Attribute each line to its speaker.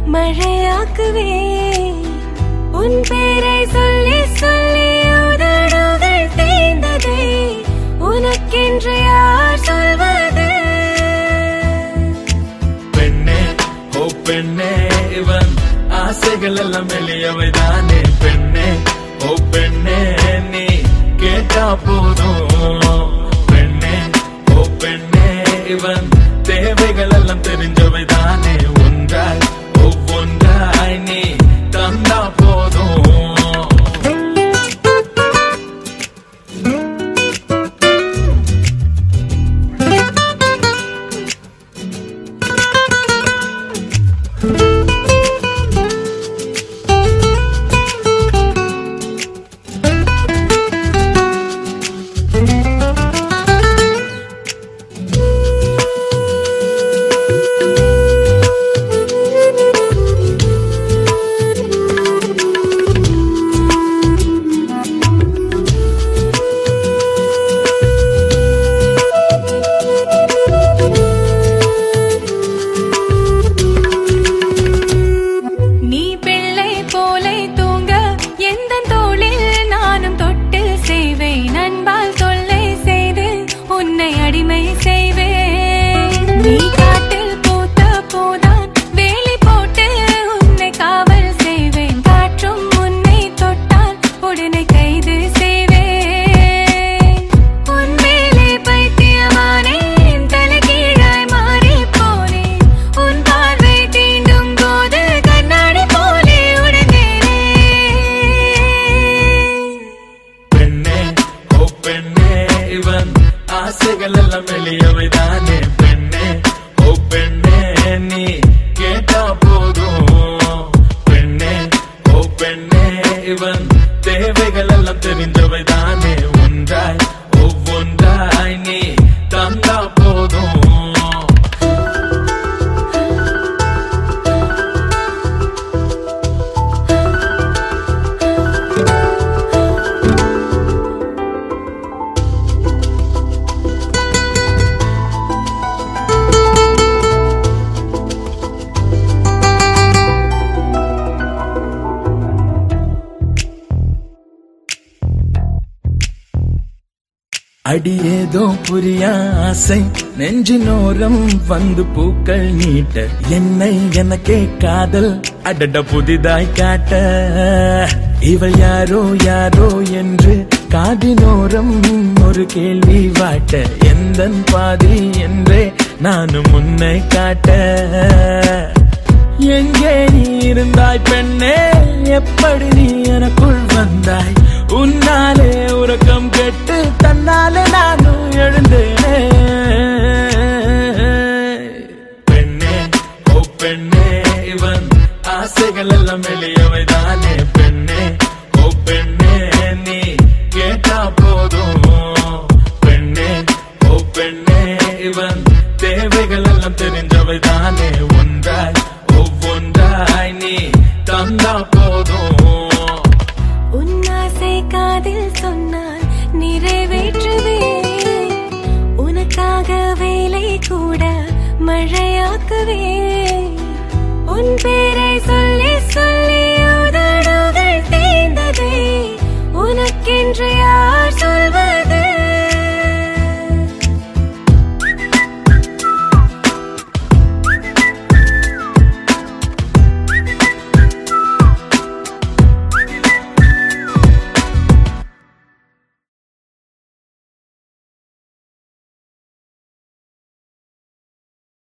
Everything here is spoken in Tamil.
Speaker 1: மழையாக்குவே உன் பேரை சொல்லி சொல்லி உதடுகள் தேய்ந்ததே உனக்கென்று யார் சொல்வது
Speaker 2: பெண்ணே ஓ பெண்ணே இவன் ஆசைகள் எல்லாம் எளியவைதானே பெண்ணே ஓ பெண்ணே நீ கேட்டா போதும் பெண்ணே ஓ பெண்ணே இவன் தேவைகள் எல்லாம் தெரிஞ்சவைதானே ஒன்றாய் ஒவ்வொன்றாய் நீ தந்தா போதும்
Speaker 1: நீ பிள்ளை போலை தூங்க எந்த தோளில் நானும் தொட்டு செய்வேன் அன்பால் தொல்லை செய்து உன்னை அடிமை செய்வேன் நீ காட்டில் பூத்த போதான் வேலி போட்டு உன்னை காவல் செய்வேன் காற்றும் உன்னை தொட்டால் உடனே கைது செய்வேன் உன் மேலே பைத்தியமானேன் தலைகீழாய் மாறிப் போனேன் உன் பார்வை தீண்டும் போது கண்ணாடி போலே உடைந்தேனே
Speaker 2: பெண்ணே ஓ பெண்ணே இவன் ஆசைகள் எல்லாம் எளியவைதானே பெண்ணே ஓ பெண்ணே நீ கேட்டா போதும் பெண்ணே ஓ பெண்ணே இவன் தேவைகள் எல்லாம் தெரிஞ்சவைதானே ஒன்றாய் ஒவ்வொன்றாய் நீ தந்தா போதும் அடியேதோ புரியா ஆசை நெஞ்சினோரம் வந்து பூக்கள் நீட்ட என்னை எனக்கே காதல் அடட புதிதாய் காட்ட இவள் யாரோ யாரோ என்று காதினோரம் ஒரு கேள்வி வாட்ட எந்தன் பாதி என்றே நானும் முன்னை காட்ட எங்கே நீ இருந்தாய் பெண்ணே எப்படி நீ எனக்குள் வந்தாய் உன்னாலே உறக்கம் கெட்டு தன்னாலே நானும் எழுந்தேனே பெண்ணே ஓ பெண்ணே இவன் ஆசைகள் எல்லாம் எளியவைதானே பெண்ணே ஓ பெண்ணே நீ கேட்டா போதும் பெண்ணே ஓ பெண்ணே இவன் தேவைகள் எல்லாம் தெரிஞ்சவைதானே ஒன்றாய் ஒவ்வொன்றாய் நீ தந்தா போதும்
Speaker 1: உன் ஆசை காதில் சொன்னால் நிறைவேற்றுவேன் உனக்காக வேலை கூட மழையாக்குவேன் உன் பேரை சொல்லி சொல்லி உதடுகள் தேய்ந்ததே உனக்கென்று யார்